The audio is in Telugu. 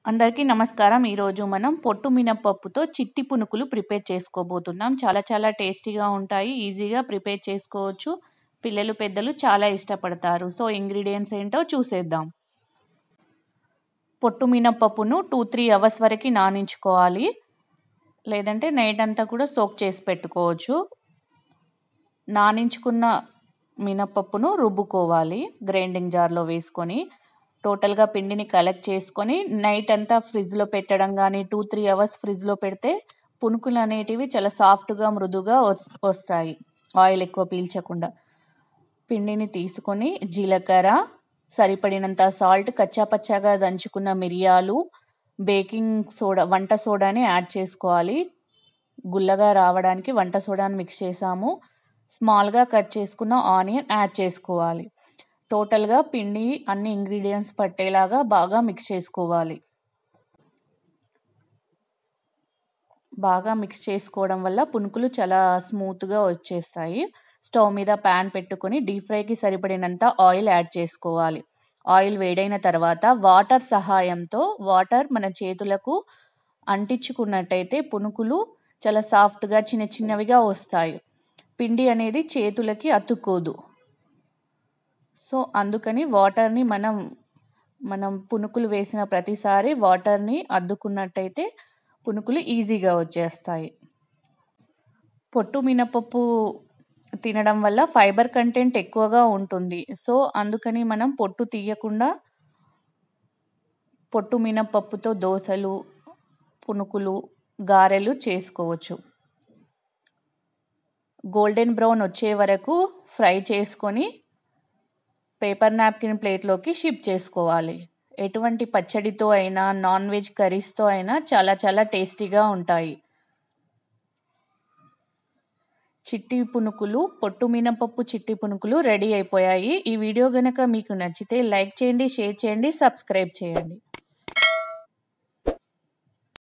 అందరికీ నమస్కారం. ఈరోజు మనం పొట్టు మినపప్పుతో చిట్టి పునుకులు ప్రిపేర్ చేసుకోబోతున్నాం. చాలా చాలా టేస్టీగా ఉంటాయి. ఈజీగా ప్రిపేర్ చేసుకోవచ్చు. పిల్లలు, పెద్దలు చాలా ఇష్టపడతారు. సో, ఇంగ్రీడియెంట్స్ ఏంటో చూసేద్దాం. పొట్టు మినపప్పును 2, 3 అవర్స్ వరకి నానించుకోవాలి. లేదంటే నైట్ అంతా కూడా సోక్ చేసి పెట్టుకోవచ్చు. నానించుకున్న మినపప్పును రుబ్బుకోవాలి. గ్రైండింగ్ జార్‌లో వేసుకొని. టోటల్‌గా పిండిని కలెక్ట్ చేసుకొని నైట్ అంతా ఫ్రిడ్జ్‌లో పెట్టడం గానీ, 2, 3 అవర్స్ ఫ్రిడ్జ్‌లో పెడితే పునుకులనేటివి చాలా సాఫ్ట్‌గా, మృదువుగా వస్ వస్తాయి. ఆయిల్ ఎక్కువ పీల్చకుండా. పిండిని తీసుకొని జీలకర్ర, సరిపడినంత సాల్ట్, కచ్చాపచ్చాగా దంచుకున్న మిరియాలు, బేకింగ్ సోడా వంట సోడాని యాడ్ చేసుకోవాలి. గుల్లగా రావడానికి వంట సోడాని మిక్స్ చేసాము. స్మాల్‌గా కట్ చేసుకున్న ఆనియన్ యాడ్ చేసుకోవాలి. టోటల్‌గా పిండి అన్ని ఇంగ్రీడియెంట్స్ పట్టేలాగా బాగా మిక్స్ చేసుకోవాలి. బాగా మిక్స్ చేసుకోవడం వల్ల పునుకులు చాలా స్మూత్‌గా వచ్చేస్తాయి. స్టవ్ మీద పాన్ పెట్టుకొని డీప్ ఫ్రైకి సరిపడినంత ఆయిల్ యాడ్ చేసుకోవాలి. ఆయిల్ వేడైన తర్వాత వాటర్ సహాయంతో వాటర్ మన చేతులకు అంటించుకున్నట్టయితే పునుకులు చాలా సాఫ్ట్‌గా చిన్న చిన్నవిగా వస్తాయి. పిండి అనేది చేతులకి అతుక్కోదు. సో, అందుకని వాటర్‌ని మనం మనం పునుకులు వేసిన ప్రతిసారి వాటర్‌ని అద్దుకున్నట్టయితే పునుకులు ఈజీగా వచ్చేస్తాయి. పొట్టు మినపప్పు తినడం వల్ల ఫైబర్ కంటెంట్ ఎక్కువగా ఉంటుంది. సో, అందుకని మనం పొట్టు తీయకుండా పొట్టు మినపప్పుతో దోసలు, పునుకులు, గారెలు చేసుకోవచ్చు. గోల్డెన్ బ్రౌన్ వచ్చే వరకు ఫ్రై చేసుకొని పేపర్ నాప్కిన్ ప్లేట్‌లోకి షిఫ్ట్ చేసుకోవాలి. ఎటువంటి పచ్చడితో అయినా, నాన్ వెజ్ కర్రీస్‌తో అయినా చాలా చాలా టేస్టీగా ఉంటాయి. చిట్టి పునుకులు, పొట్టు మినపప్పు చిట్టి పునుకులు రెడీ అయిపోయాయి. ఈ వీడియో గనక మీకు నచ్చితే లైక్ చేయండి, షేర్ చేయండి, సబ్స్క్రైబ్ చేయండి.